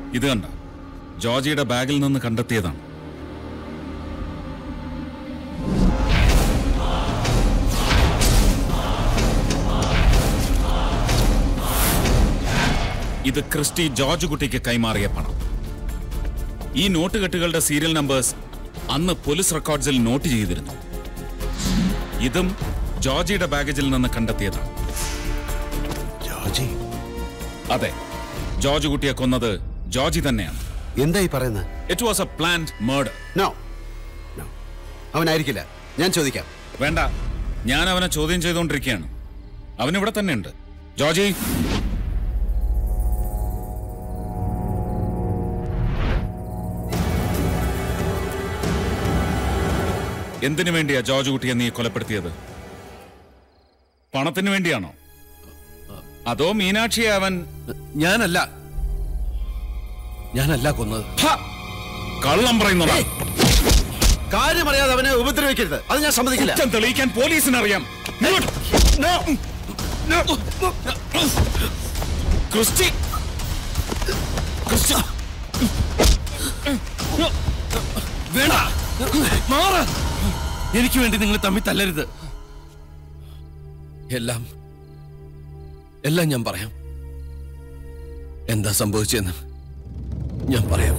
ഇത് കണ്ട ജോർജിയുടെ ബാഗിൽ നിന്ന് കണ്ടെത്തിയതാണ് ഇത് ക്രിസ്റ്റി ജോർജ് കുട്ടിക്ക് കൈമാറിയ പണം ഈ നോട്ടുകെട്ടുകളുടെ സീരിയൽ നമ്പേഴ്സ് അന്ന് പോലീസ് റെക്കോർഡ്സിൽ നോട്ട് ചെയ്തിരുന്നു ഇതും ജോർജിയുടെ ബാഗേജിൽ നിന്ന് കണ്ടെത്തിയതാണ് ജോർജി അതെ ജോർജ് കുട്ടിയെ കൊന്നത് ജോർജി തന്നെയാണ് എന്തായി പറയുന്നത് it was a planned murder no no അവനായിരിക്കില്ല ഞാൻ ചോദിക്കാം വേണ്ട ഞാൻ അവനെ ചോദ്യം ചെയ്തുകൊണ്ടിരിക്കുകയാണ് അവൻ ഇവിടെ തന്നെയുണ്ട് ജോർജി എന്തിനു വേണ്ടിയാ ജോർജ് കുട്ടിയെ നീ കൊലപ്പെടുത്തിയത് പണത്തിന് വേണ്ടിയാണോ അതോ മീനാക്ഷിയെ അവൻ ഞാനല്ല ഞാനല്ല കൊന്നത് ഹ! കള്ളം പറയുന്നതാ കാര്യമറിയാതെ അവനെ ഉപദ്രവിക്കരുത് അത് ഞാൻ സമ്മതിക്കില്ല കുറ്റം തെളിയിക്കാൻ പോലീസിനറിയാം ഇങ്ങോട്ട്. ക്രിസ്റ്റി ക്രിസ്റ്റി വേണ്ട മാറ് എനിക്ക് വേണ്ടി നിങ്ങൾ തമ്മിൽ തല്ലരുത് എല്ലാം എല്ലാം ഞാൻ പറയാം എന്താ സംഭവിച്ചെന്ന് ഞാൻ പറയാം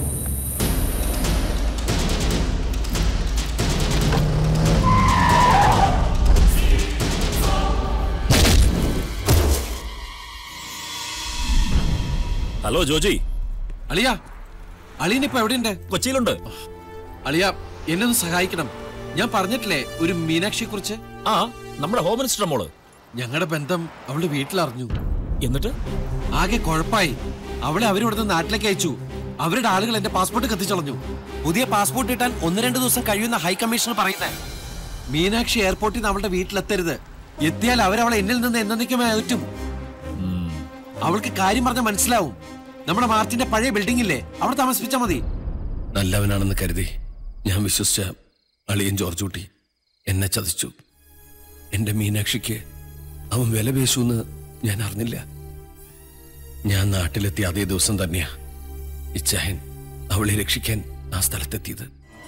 ഹലോ ജോജി അളിയ അളിയനിപ്പോ എവിടെയുണ്ട് കൊച്ചിയിലുണ്ട് അളിയ എന്നെ ഒന്ന് സഹായിക്കണം ഞാൻ പറഞ്ഞിട്ടില്ലേ ഒരു മീനാക്ഷിയെ കുറിച്ച് ആ നമ്മുടെ ഹോം മിനിസ്റ്റർ മോള് ഞങ്ങളുടെ ബന്ധം അവള് വീട്ടിലറിഞ്ഞു എന്നിട്ട് ആകെ കുഴപ്പായി അവളെ അവരിവിടുന്ന് നാട്ടിലേക്ക് അയച്ചു അവരുടെ ആളുകൾ എന്റെ പാസ്പോർട്ട് കത്തിച്ചളഞ്ഞു പുതിയ പാസ്പോർട്ട് കിട്ടാൻ ഒന്ന് രണ്ട് ദിവസം കഴിയുന്ന ഹൈ കമ്മീഷണർ പറയുന്നത് മീനാക്ഷി എയർപോർട്ടിൽ നിന്ന് അവളുടെ വീട്ടിലെത്തരുത് എത്തിയാൽ അവരവളെ എന്നിൽ നിന്ന് എന്നേക്കുമായി അകറ്റും അവൾക്ക് കാര്യം പറഞ്ഞാൽ മനസ്സിലാവും നമ്മുടെ മാർച്ചിന്റെ പഴയ ബിൽഡിംഗ് ഇല്ലേ അവിടെ താമസിപ്പിച്ചാൽ മതി നല്ലവനാണെന്ന് കരുതി ഞാൻ വിശ്വസിച്ച അളിയൻ ജോർജ് കുട്ടി എന്നെ ചതിച്ചു എന്റെ മീനാക്ഷിക്ക് അവൻ വില പേശുന്ന് ഞാൻ അറിഞ്ഞില്ല ഞാൻ നാട്ടിലെത്തിയ അതേ ദിവസം തന്നെയാ ഇച്ചായൻ അവളെ രക്ഷിക്കാൻ ആ സ്ഥലത്തെത്തിയത്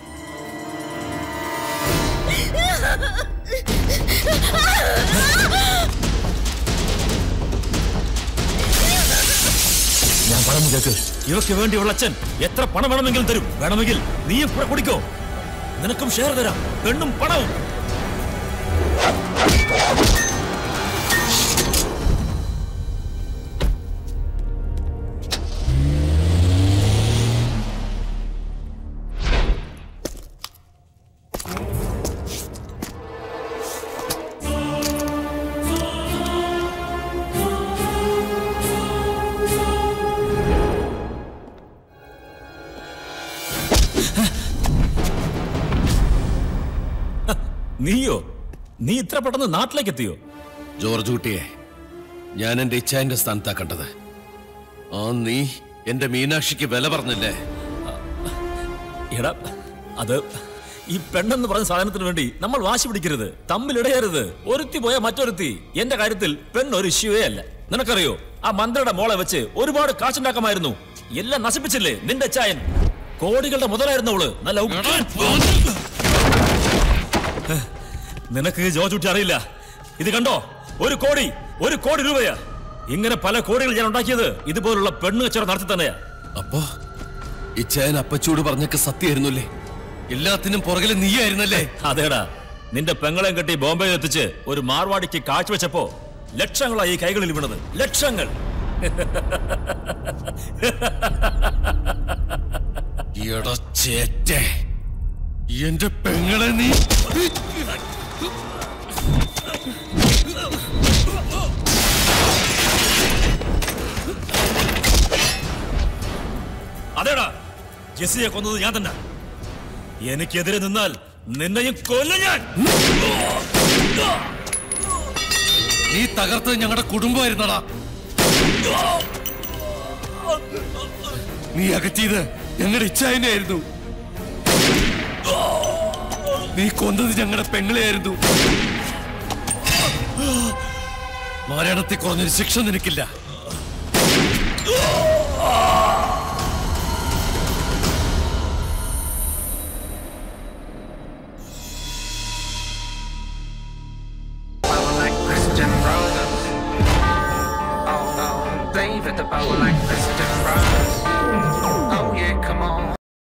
ഞാൻ പറഞ്ഞു കേക്ക് ഇവക്ക് വേണ്ടി ഉള്ള അച്ഛൻ എത്ര പണം വേണമെങ്കിലും തരും വേണമെങ്കിൽ നീയും കൂടെ കുടിക്കോ നിനക്കും ഷെയർ തരാം പെണ്ണും പണവും നീയോ നീ ഇത്ര പെട്ടെന്ന് നാട്ടിലേക്ക് എത്തിയോ ജോർജ് കുട്ടിയെ ഞാൻ എന്റെ ഇച്ചായന്റെ സ്ഥാനത്താ കണ്ടത് ആ നീ എന്റെ മീനാക്ഷിക്ക് വില പറഞ്ഞില്ലേ എടാ അത് ഈ പെണ്ണെന്ന് പറഞ്ഞ സാധനത്തിന് വേണ്ടി നമ്മൾ വാശി പിടിക്കരുത് തമ്മിലിടയരുത് ഒരുത്തി പോയ മറ്റൊരുത്തി എന്റെ കാര്യത്തിൽ പെണ്ണ് ഒരു ഇഷ്യൂവേ അല്ല നിനക്കറിയോ ആ മന്ത്രിയുടെ മോളെ വെച്ച് ഒരുപാട് കാശുണ്ടാക്കാമായിരുന്നു എല്ലാം നശിപ്പിച്ചില്ലേ നിന്റെ ചായൻ കോടികളുടെ മുതലായിരുന്നു അവള് നല്ല ഉഗ്രൻ. നിനക്ക് ജോർജ് കുട്ടി അറിയില്ല ഇത് കണ്ടോ ഒരു കോടി ഒരു കോടി രൂപയാ ഇങ്ങനെ പല കോടികൾ ഞാൻ ഉണ്ടാക്കിയത് ഇതുപോലുള്ള പെണ്ണ് കച്ചവടം നടത്തി തന്നെയാ അപ്പോ ഇച്ചായൻ അപ്പച്ചൂട് പറഞ്ഞൊക്കെ സത്യമായിരുന്നല്ലേ എല്ലാത്തിനും പുറകില് നീയായിരുന്നല്ലേ അതേടാ നിന്റെ പെങ്ങളെയും കെട്ടി ബോംബെയിൽ എത്തിച്ച് ഒരു മാർവാടിക്ക് കാഴ്ചവെച്ചപ്പോ ലക്ഷങ്ങളായി ഈ കൈകളിൽ വീണത് ലക്ഷങ്ങൾ എടാ ചേറ്റേ എന്റെ പെങ്ങളെ നീ അതേടാ ജെസ്സിയെ കൊന്നത് ഞാൻ തന്നെ എനിക്കെതിരെ നിന്നാൽ നിന്നെയും കൊല്ലും ഞാൻ നീ തകർത്തത് ഞങ്ങളുടെ കുടുംബമായിരുന്നടാ നീ അകറ്റിയത് ഞങ്ങളുടെ ഇച്ഛായനെ ആയിരുന്നു നീ കൊന്നത് ഞങ്ങളുടെ പെങ്ങളെയായിരുന്നു മരണത്തിൽ കുറഞ്ഞൊരു ശിക്ഷ നിനക്കില്ല at the power line. Let's